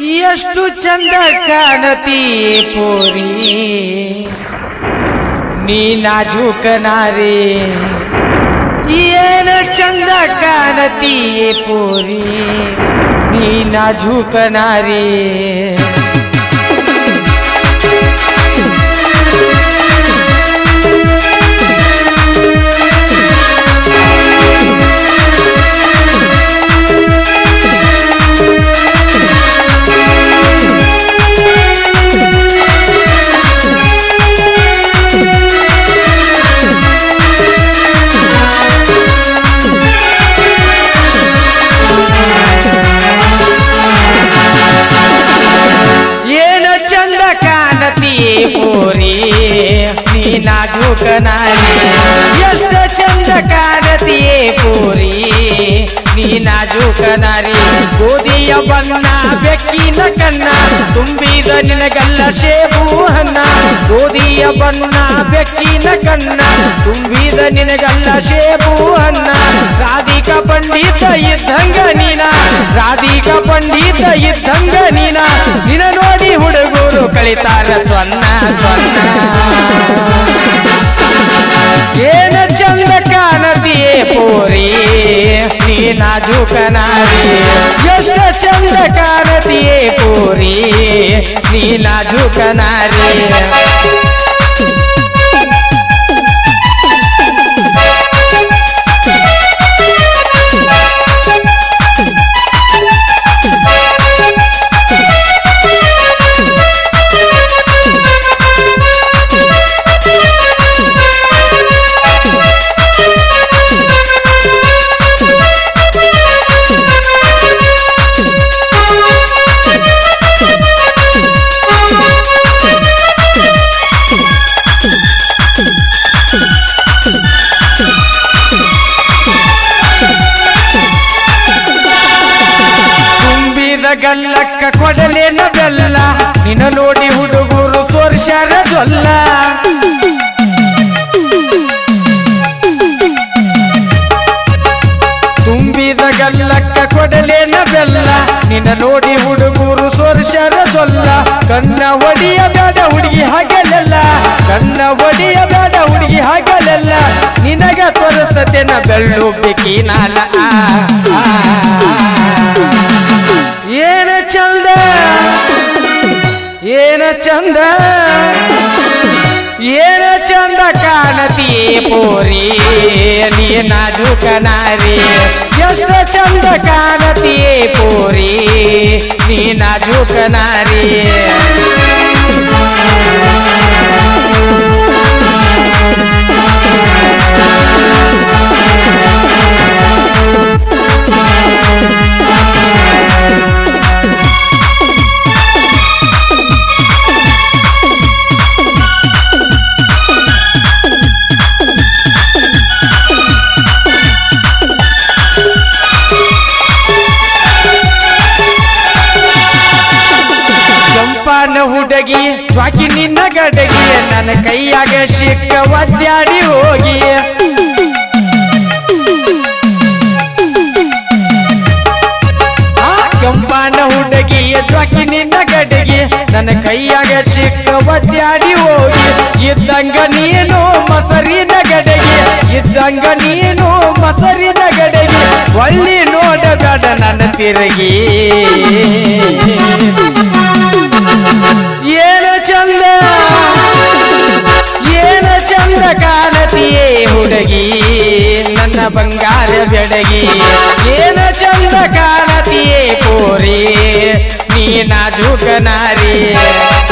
ಎಷ್ಟು ಚಂದ ಕಾಣತಿ ಪೋರಿ ನೀ ನಾಜೂಕನಾರೆ ಏನ ಚಂದ ಕಾಣತಿ ಪೋರಿ ನೀ ನಾಜೂಕನಾರೆ ಏನ ಚಂದ ಕಾಣತಿ ಪೋರಿ ನೀ ನಾಜೂಕನಾರಿ ಎಷ್ಟ ಚಂದ ಕಾಣತಿ ಪೋರಿ ನೀ ನಾಜೂಕನಾರಿ ಗೋಧಿಯ ಬಣ್ಣ ಬೆಕ್ಕಿನ ಕಣ್ಣ ತುಂಬಿದ ನಿನಗಲ್ಲ ಶೇಬು ಹಣ್ಣ ಗೋಧಿಯ ಬಣ್ಣ ಬೆಕ್ಕಿನ ಕಣ್ಣ ತುಂಬಿದ ನಿನಗಲ್ಲ ಶೇಬು ಹಣ್ಣ ರಾಧಿಕಾ ಪಂಡಿತ ಇದ್ದಂಗ ನೀನ ರಾಧಿಕಾ ಪಂಡಿತ ಇದ್ದಂಗ ನೀನ ನಿನ ನೋಡಿ ಹುಡುಗರು ಕಳಿತಾರ ಚೊನ್ನ ಚೊನ್ನ ಏನ ಚಂದ ಕಾಣತಿಯೇ ಪೋರಿ ನೀ ನಾಜೂಕನಾರಿ ಎಷ್ಟ ಚಂದ ಕಾಣತಿಯೇ ಪೋರಿ ನೀ ನಾಜೂಕನಾರಿ ತುಂಬಿದ ಗಲ್ಲಕ್ಕ ಕೊಡಲೇನ ಬೆಲ್ಲ ನಿನ್ನ ನೋಡಿ ಹುಡುಗರು ಸೋರ್ಷರ ಜೊಲ್ಲ ತುಂಬಿದ ಗಲ್ಲಕ್ಕ ಕೊಡಲೇನ ಬೆಲ್ಲ ನಿನ್ನ ನೋಡಿ ಹುಡುಗರು ಸೋರ್ಷರ ಜೊಲ್ಲ ಕಣ್ಣ ಒಡಿಯ ಬೇಡ ಹುಡುಗಿ ಹಾಗಲೆಲ್ಲ ಕಣ್ಣ ಒಡಿಯ ಬೇಡ ಹುಡುಗಿ ಹಾಗಲೆಲ್ಲ ನಿನಗ ತೋರಿಸ್ತತೇನ ಬೆಳ್ಳು ಬಿಕಿನಾಲ ಆ, ಆ, ಆ. ಏನ ಚಂದ ಏನ ಚಂದ ಏನ ಚಂದ ಕಾಣತಿಯೇ ಪೋರಿ ನೀ ನಾಜೂಕನಾರಿ ಎಷ್ಟ ಚಂದ ಕಾಣತಿಯೇ ಪೋರಿ ನೀ ನಾಜೂಕನಾರಿ ಕೆಂಪನ ಹುಡುಗಿ ಸ್ವಾಕಿ ನಿನ್ನ ಗಡಗಿ ನನ್ನ ಕೈಯಾಗ ಸಿಕ್ಕ ಒದ್ದಾಡಿ ಹೋಗಿ ಆ ಕೆಂಪನ ಹುಡುಗಿ ಸ್ವಾಕಿ ನಿನ್ನ ಗಡಗಿ ನನ್ನ ಕೈಯಾಗ ಸಿಕ್ಕ ಒದ್ದಾಡಿ ಹೋಗಿ ಇದ್ದಂಗ ನೀನು ಮಸರಿನ ಗಡಗಿ ಇದ್ದಂಗ ನೀನು ಮಸರಿನ ಗಡಗಿ ಒಳ್ಳಿ ನೋಡಬೇಡ ನನ್ನ ತಿರುಗಿ ಏನ ಚಂದ ಏನ ಚಂದ ಕಾಣತಿಯೇ ಹುಡುಗಿ ನನ್ನ ಬಂಗಾರ ಬೆಡಗಿ ಏನ ಚಂದ ಕಾಣತಿಯೇ ಪೋರಿ ನೀ ನಾಜೂಕ ನಾರಿ